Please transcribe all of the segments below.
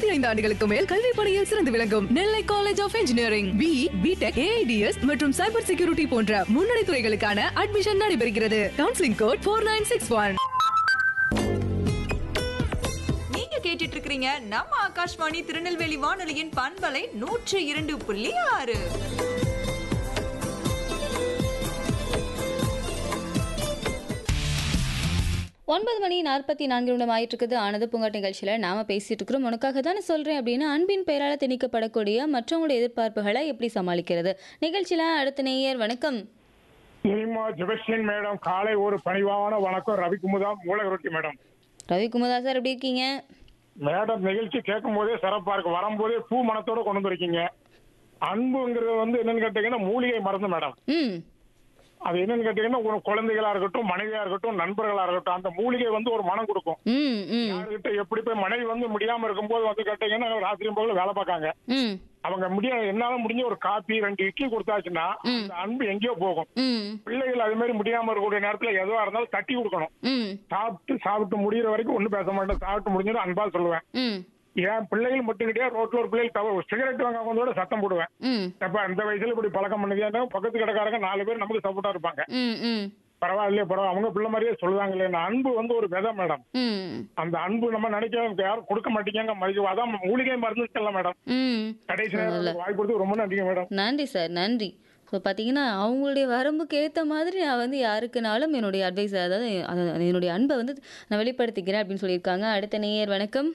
பதினைந்து ஆண்டுகளுக்கு மேல் கல்வி பணியில் சிறந்து விளங்கும் Nellai college of engineering B BTech AIDS மற்றும் சைபர் செக்யூரிட்டி போன்ற முன்னணி துறைகளுக்கான அட்மிஷன் நடைபெறுகிறது counselling code four nine six one நீங்க கேட்டுட்டு இருக்கிறீங்க நம்ம ஆகாஷ்வாணி திருநெல்வேலி வானொலியின் பண்பலை நூற்றி இரண்டு புள்ளி ஆறு ஒன்பது மணி நாற்பத்தி நான்கு நிமிடம் ஆயிட்டு இருக்குது ஆனது பூங்காட்டு நிகழ்ச்சியில் நாம பேசிட்டு இருக்கிறோம் உனக்காக தானே சொல்றேன் அப்படின்னு அன்பின் பெயரால் திணிக்கப்படக்கூடிய மற்றவங்களுடைய எதிர்பார்ப்புகளை எப்படி சமாளிக்கிறது நிகழ்ச்சியில அடுத்த நேயர் வணக்கம் இனிமா ஜெபஸ்டின் மேடம் காலை ஒரு பணிவான வணக்கம் ரவிக்குமுதா மூலகரொட்டி மேடம் ரவிக்குமார் சார் எப்படி இருக்கீங்க மேடம் நிகழ்ச்சி கேட்கும் போதே சிறப்பா இருக்கு வரும்போதே பூ மனத்தோட கொண்டு வந்திருக்கீங்க அன்புங்கிறது வந்து என்னன்னு கேட்டீங்கன்னா மூலிகை மருந்து மேடம் ம் அது என்னன்னு கேட்டீங்கன்னா ஒரு குழந்தைகளா இருக்கட்டும் மனைவியா இருக்கட்டும் நண்பர்களா இருக்கட்டும் அந்த மூலிகை வந்து ஒரு மனம் கொடுக்கும் ம் ம் யாருக்கிட்ட எப்படி போய் மனைவி வந்து முடியாம இருக்கும்போது வந்து கேட்டீங்கன்னா ராத்திரி போல வேலை பார்க்காங்க ம் அவங்க முடிய என்னால முடிஞ்ச ஒரு காப்பி ரெண்டு இட்லி கொடுத்தாச்சுன்னா அந்த அன்பு எங்கேயோ போகும் ம் பிள்ளைகள் அது மாதிரி முடியாம இருக்கக்கூடிய நேரத்துல எதுவா இருந்தாலும் தட்டி கொடுக்கணும் ம் சாப்பிட்டு சாப்பிட்டு முடியிற வரைக்கும் ஒண்ணும் பேச மாட்டேன் சாப்பிட்டு முடிஞ்சதும் அன்பா சொல்லுவேன் ம் என் பிள்ளைகள் மட்டும் கிடையாது ரோட்ல ஒரு பிள்ளைகள் தவ சிகரெட் வாங்க வந்தோட சத்தம் போடுவேன் ம் அப்ப அந்த வயசுல இப்படி பழக்கம் பண்ணுதியா பக்கத்து கடைக்காரங்க நாலு பேர் நமக்கு சப்போர்ட்டா இருப்பாங்க ம் ம் பரவாயில்லையே பரவாயில்ல அவங்க பிள்ளை மாதிரியே சொல்லுவாங்களே அன்பு வந்து ஒரு விதை மேடம் ம் அந்த அன்பு நம்ம நினைக்க யாரும் கொடுக்க மாட்டீங்க மதிக்க அதான் மூலிகை மருந்து மேடம் ம் கடைசி நேரம் வாய் கொடுத்து ரொம்ப நன்றிங்க மேடம் நன்றி சார் நன்றி ஸோ பார்த்தீங்கன்னா அவங்களுடைய வரம்புக்கு ஏற்ற மாதிரி நான் வந்து யாருக்குனாலும் என்னுடைய அட்வைஸ் அதாவது அது- அது என்னுடைய அன்பை வந்து நான் வெளிப்படுத்திக்கிறேன் அப்படின்னு சொல்லியிருக்காங்க அடுத்த நேயர் வணக்கம்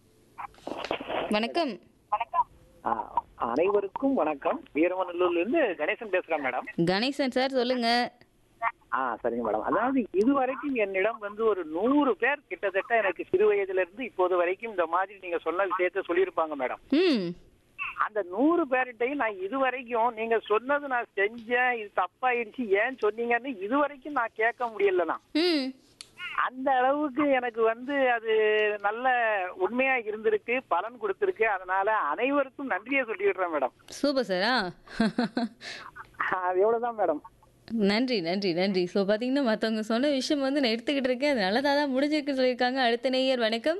வணக்கம் ஆ, அனைவருக்கும் வணக்கம் வீரவநல்லூர்ல இருந்து கணேசன் பேசுறேன் மேடம் கணேசன் சார் சொல்லுங்க ஆ சரிங்க மேடம் அதாவது இதுவரைக்கும் என்னிடம் வந்து ஒரு நூறு பேர் கிட்டத்தட்ட எனக்கு சிறு வயதுல இருந்து இப்போது வரைக்கும் இந்த மாதிரி நீங்க சொன்ன விஷயத்த சொல்லியிருப்பாங்க மேடம் ம் அந்த நூறு பேர்கிட்டையும் நான் இதுவரைக்கும் நீங்க சொன்னது நான் செஞ்சேன் இது தப்பாயிடுச்சு ஏன் சொன்னீங்கன்னு இதுவரைக்கும் நான் கேட்க முடியலண்ணா ம் அந்த அளவுக்கு எனக்கு வந்து அது நல்ல உண்மையா இருந்திருக்கு பலன் கொடுத்திருக்கு அதனால அனைவருக்கும் நன்றியை சொல்லிடுறேன் மேடம் சூப்பர் சாரா அது எவ்வளவுதான் மேடம் நன்றி நன்றி நன்றி ஸோ பார்த்தீங்கன்னா மற்றவங்க சொன்ன விஷயம் வந்து நான் எடுத்துக்கிட்டு இருக்கேன் அது நல்லதாக தான் முடிஞ்சிருக்குன்னு சொல்லியிருக்காங்க அடுத்த நேயர் வணக்கம்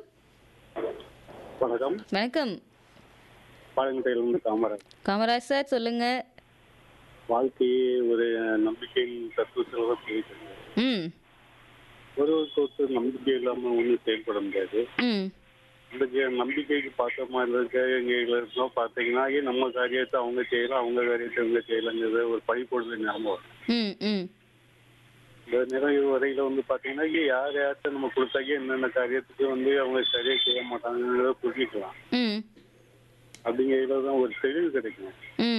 வணக்கம் வணக்கம் பாலங்கட்டையிலிருந்து காமராஜ் காமராஜ் சார் சொல்லுங்க வாழ்க்கையே ஒரு நம்பிக்கையின் தத்துவத்தில் தான் பேசுங்க ம் ஒருவருக்கு ஒருத்தர் நம்பிக்கை இல்லாம ஒன்றும் செயல்பட முடியாது ம் இந்த ஜெ- நம்பிக்கைக்கு பார்த்த மாதிரி இருக்க எங்க இருந்தோம் பார்த்தீங்கன்னா ஏன் நம்ம காரியத்தை அவங்க செய்யலாம் அவங்க காரியத்தை இவங்க செய்யலாங்கிறது ஒரு பழிப்பொழுது ஞாபகம் வரும் ம் ம் இந்த நிறைவு வரையில வந்து பாத்தீங்கன்னா ஏன் யார் யார்கிட்ட நம்ம கொடுத்தாக்கே என்னென்ன காரியத்துக்கு வந்து அவங்க சரியா செய்ய மாட்டாங்கிறத புரிஞ்சுக்கலாம் ம் அப்படிங்கிறதுல தான் ஒரு தெளிவு கிடைக்கும் ம்